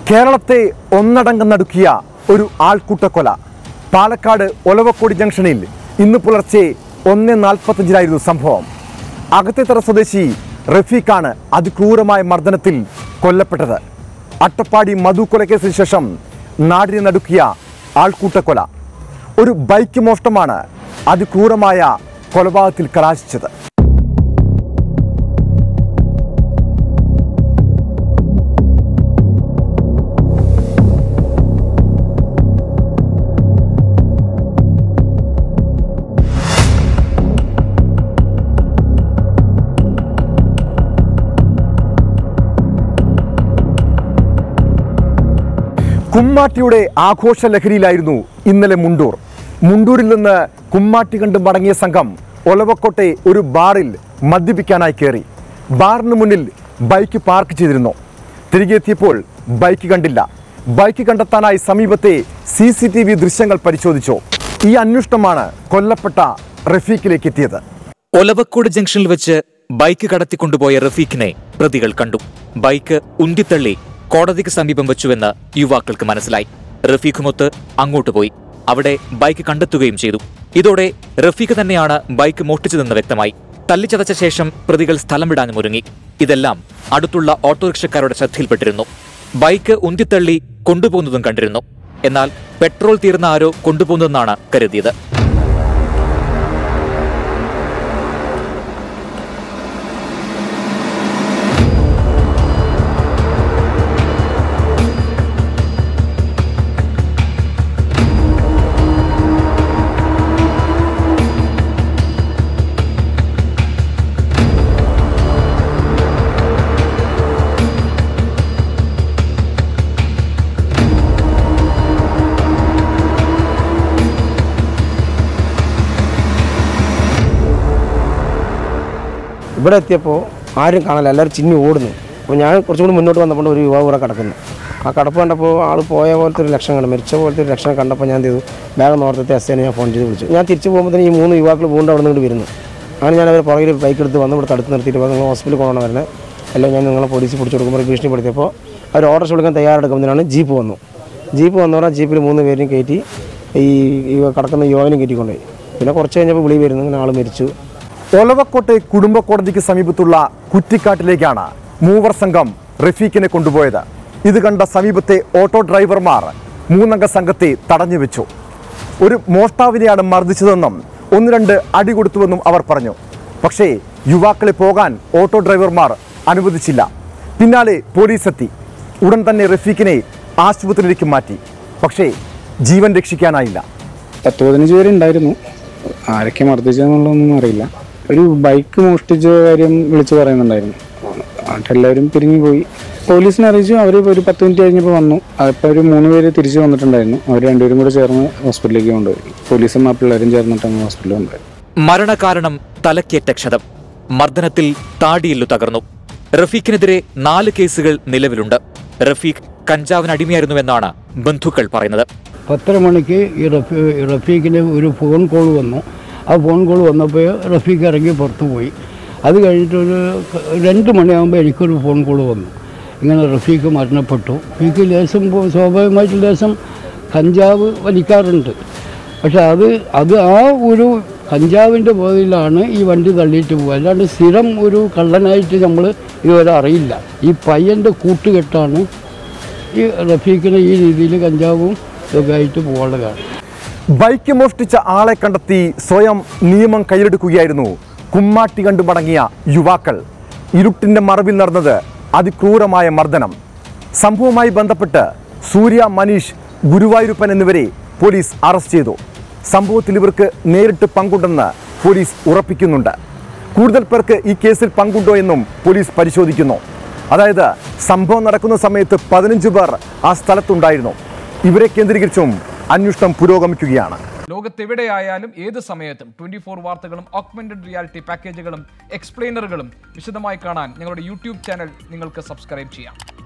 കേരളത്തെ ഒന്നടങ്കം നടുക്കിയ ഒരു ആൾക്കൂട്ടക്കൊല പാലക്കാട് ഒലവക്കോട് ജംഗ്ഷനിൽ ഇന്ന് പുലർച്ചെ ഒന്ന് നാൽപ്പത്തഞ്ചിലായിരുന്നു സംഭവം അകത്തേത്തറ സ്വദേശി റഫീഖാണ് അതിക്രൂരമായ മർദ്ദനത്തിൽ കൊല്ലപ്പെട്ടത് അട്ടപ്പാടി മധു കൊലക്കേസിന് ശേഷം നാടിനെ നടുക്കിയ ആൾക്കൂട്ടക്കൊല ഒരു ബൈക്ക് മോഷ്ടമാണ് അതിക്രൂരമായ കൊലപാതകത്തിൽ കലാശിച്ചത് കുമ്മാട്ടിയുടെ ആഘോഷ ലഹരിയിലായിരുന്നു ഇന്നലെ മുണ്ടൂർ മുണ്ടൂരിൽ നിന്ന് കുമ്മാട്ടി കണ്ട് മടങ്ങിയ സംഘം ഒലവക്കോട്ടെ ഒരു ബാറിൽ മദ്യപിക്കാനായി കയറി ബാറിന് മുന്നിൽ ബൈക്ക് പാർക്ക് ചെയ്തിരുന്നു തിരികെ എത്തിയപ്പോൾ ബൈക്ക് കണ്ടില്ല ബൈക്ക് കണ്ടെത്താനായി സമീപത്തെ സി സി ടി വി ദൃശ്യങ്ങൾ പരിശോധിച്ചു ഈ അന്വേഷണമാണ് കൊല്ലപ്പെട്ട റഫീഖിലേക്ക് എത്തിയത് ഒലവക്കോട് ജംഗ്ഷനിൽ വെച്ച് ബൈക്ക് കടത്തിക്കൊണ്ടുപോയ റഫീഖിനെ പ്രതികൾ കണ്ടു ബൈക്ക് ഉന്തിത്തള്ളി കോടതിക്ക് സമീപം വെച്ചുവെന്ന് യുവാക്കൾക്ക് മനസ്സിലായി റഫീഖുമൊത്ത് അങ്ങോട്ട് പോയി അവിടെ ബൈക്ക് കണ്ടെത്തുകയും ചെയ്തു ഇതോടെ റഫീഖ് തന്നെയാണ് ബൈക്ക് മോഷ്ടിച്ചതെന്ന് വ്യക്തമായി തല്ലിച്ചതച്ച ശേഷം പ്രതികൾ സ്ഥലം വിടാനും ഒരുങ്ങി ഇതെല്ലാം അടുത്തുള്ള ഓട്ടോറിക്ഷക്കാരുടെ ശ്രദ്ധയിൽപ്പെട്ടിരുന്നു ബൈക്ക് ഉന്തിത്തള്ളി കൊണ്ടുപോകുന്നതും കണ്ടിരുന്നു എന്നാൽ പെട്രോൾ തീർന്ന ആരോ കൊണ്ടുപോകുന്നതെന്നാണ് കരുതിയത് ഇവിടെ എത്തിയപ്പോൾ ആരും കാണാനില്ല എല്ലാവരും ചിന്നി ഓടുന്നു അപ്പോൾ ഞാൻ കുറച്ചും കൂടി മുന്നോട്ട് വന്നപ്പോൾ ഒരു യുവാവ് കൂടെ കിടക്കുന്നു ആ കിടപ്പ് കണ്ടപ്പോൾ ആൾ പോയ പോലത്തെ ഒരു ലക്ഷണം കണ്ടു മരിച്ച പോലത്തെ ഒരു ലക്ഷണം കണ്ടപ്പോൾ ഞാൻ എന്ത് ചെയ്തു വേഗം നോർത്തത്തെ എസ് ഞാൻ ഫോൺ ചെയ്ത് വിളിച്ചു ഞാൻ തിരിച്ചു പോകുമ്പോൾ ഈ മൂന്ന് യുവാക്കൾ വീണ്ടും അവിടെ നിന്ന് വരുന്നു അങ്ങനെ ഞാൻ അവർ പുറകിൽ ബൈക്ക് എടുത്ത് വന്ന് ഇവിടെ തടുത്ത് നിർത്തിയിട്ട് നിങ്ങൾ ഹോസ്പിറ്റലിൽ കൊണ്ടുവന്ന് വരുന്നത് എല്ലാം ഞാൻ നിങ്ങളെ പോലീസ് പിടിച്ചു കൊടുക്കുമ്പോൾ ഭീഷണിപ്പെടുത്തിയപ്പോൾ അവർ ഓർഡർ കൊടുക്കാൻ തയ്യാറെടുക്കുന്നതിനാണ് ജീപ്പ് വന്നു ജീപ്പ് വന്നവരെ ജീപ്പിൽ മൂന്ന് പേരും കയറ്റി ഈ ഈ കിടക്കുന്ന യുവാവിനും കയറ്റിക്കൊണ്ടുപോയി പിന്നെ കുറച്ച് കഴിഞ്ഞപ്പോൾ വിളി വരുന്നു ഇങ്ങനെ ആൾ മരിച്ചു ഒലവക്കോട്ടെ കുടുംബ കോടതിക്ക് സമീപത്തുള്ള കുറ്റിക്കാട്ടിലേക്കാണ് മൂവർ സംഘം റഫീഖിനെ കൊണ്ടുപോയത് ഇത് കണ്ട സമീപത്തെ ഓട്ടോ ഡ്രൈവർമാർ മൂന്നംഗ സംഘത്തെ തടഞ്ഞു വെച്ചു ഒരു മോഷ്ടാവിനെയാണ് മർദ്ദിച്ചതെന്നും ഒന്ന് രണ്ട് അടി കൊടുത്തുവെന്നും അവർ പറഞ്ഞു പക്ഷേ യുവാക്കളെ പോകാൻ ഓട്ടോ ഡ്രൈവർമാർ അനുവദിച്ചില്ല പിന്നാലെ പോലീസ് എത്തി ഉടൻ തന്നെ റഫീഖിനെ ആശുപത്രിയിലേക്ക് മാറ്റി പക്ഷേ ജീവൻ രക്ഷിക്കാനായില്ല പത്ത് പതിനഞ്ച് പേരുണ്ടായിരുന്നു ആരൊക്കെ മർദ്ദിച്ചതെന്നുള്ളതൊന്നും അറിയില്ല ഒരു ബൈക്ക് മോഷ്ടിച്ച കാര്യം വിളിച്ചു പറയുന്നുണ്ടായിരുന്നു എല്ലാവരും പിരിഞ്ഞു പോയി പോലീസിനെ അറിയിച്ചു അവർ ഒരു പത്ത് മിനിറ്റ് കഴിഞ്ഞപ്പോൾ വന്നു അപ്പോൾ ഒരു മൂന്ന് പേര് തിരിച്ചു വന്നിട്ടുണ്ടായിരുന്നു അവർ രണ്ടുപേരും കൂടെ ചേർന്ന് ഹോസ്പിറ്റലിലേക്ക് കൊണ്ടുപോയി പോലീസും ആ പിള്ളേരും ചേർന്നിട്ടാണ് ഹോസ്പിറ്റലിൽ കൊണ്ടുപോയി മരണകാരണം തലക്കേറ്റ ക്ഷതം മർദ്ദനത്തിൽ താടിയെല്ലു തകർന്നു റഫീഖിനെതിരെ നാല് കേസുകൾ നിലവിലുണ്ട് റഫീഖ് കഞ്ചാവിന് അടിമയായിരുന്നുവെന്നാണ് ബന്ധുക്കൾ പറയുന്നത് പത്തര മണിക്ക് ഈ റഫീ റഫീഖിന് ഒരു ഫോൺ കോൾ വന്നു ആ ഫോൺ കോൾ വന്നപ്പോൾ റഫീഖ് ഇറങ്ങി പുറത്തു പോയി അത് കഴിഞ്ഞിട്ടൊരു ക- രണ്ട് മണിയാകുമ്പോൾ എനിക്കൊരു ഫോൺ കോൾ വന്നു ഇങ്ങനെ റഫീഖ് മരണപ്പെട്ടു റഫീഖ് ലേശം പോ- സ്വാഭാവികമായിട്ട് ലേശം കഞ്ചാവ് വലിക്കാറുണ്ട് പക്ഷെ അത് അത് ആ ഒരു കഞ്ചാവിൻ്റെ ബോധയിലാണ് ഈ വണ്ടി തള്ളിയിട്ട് പോകുക അല്ലാണ്ട് സ്ഥിരം ഒരു കള്ളനായിട്ട് നമ്മൾ ഇതുവരെ അറിയില്ല ഈ പയ്യൻ്റെ കൂട്ടുകെട്ടാണ് ഈ റഫീഖിന് ഈ രീതിയിൽ കഞ്ചാവും ഇതൊക്കെ ആയിട്ട് പോകാനുള്ള കാരണം ബൈക്ക് മോഷ്ടിച്ച ആളെ കണ്ടെത്തി സ്വയം നിയമം കയ്യിലെടുക്കുകയായിരുന്നു കുമ്മാട്ടി കണ്ടു മടങ്ങിയ യുവാക്കൾ ഇരുട്ടിന്റെ മറവിൽ നടന്നത് അതിക്രൂരമായ മർദ്ദനം സംഭവവുമായി ബന്ധപ്പെട്ട് സൂര്യ മനീഷ് ഗുരുവായൂരപ്പൻ എന്നിവരെ പോലീസ് അറസ്റ്റ് ചെയ്തു സംഭവത്തിൽ ഇവർക്ക് നേരിട്ട് പങ്കുണ്ടെന്ന് പോലീസ് ഉറപ്പിക്കുന്നുണ്ട് കൂടുതൽ പേർക്ക് ഈ കേസിൽ പങ്കുണ്ടോ എന്നും പോലീസ് പരിശോധിക്കുന്നു അതായത് സംഭവം നടക്കുന്ന സമയത്ത് പതിനഞ്ച് പേർ ആ സ്ഥലത്തുണ്ടായിരുന്നു ഇവരെ കേന്ദ്രീകരിച്ചും അന്വേഷണം പുരോഗമിക്കുകയാണ് ലോകത്തെവിടെയായാലും ഏത് സമയത്തും ട്വന്റി ഫോർ വാർത്തകളും ഓഗ്മെന്റഡ് റിയാലിറ്റി പാക്കേജുകളും എക്സ്പ്ലെയിനറുകളും വിശദമായി കാണാൻ ഞങ്ങളുടെ യൂട്യൂബ് ചാനൽ നിങ്ങൾക്ക് സബ്സ്ക്രൈബ് ചെയ്യാം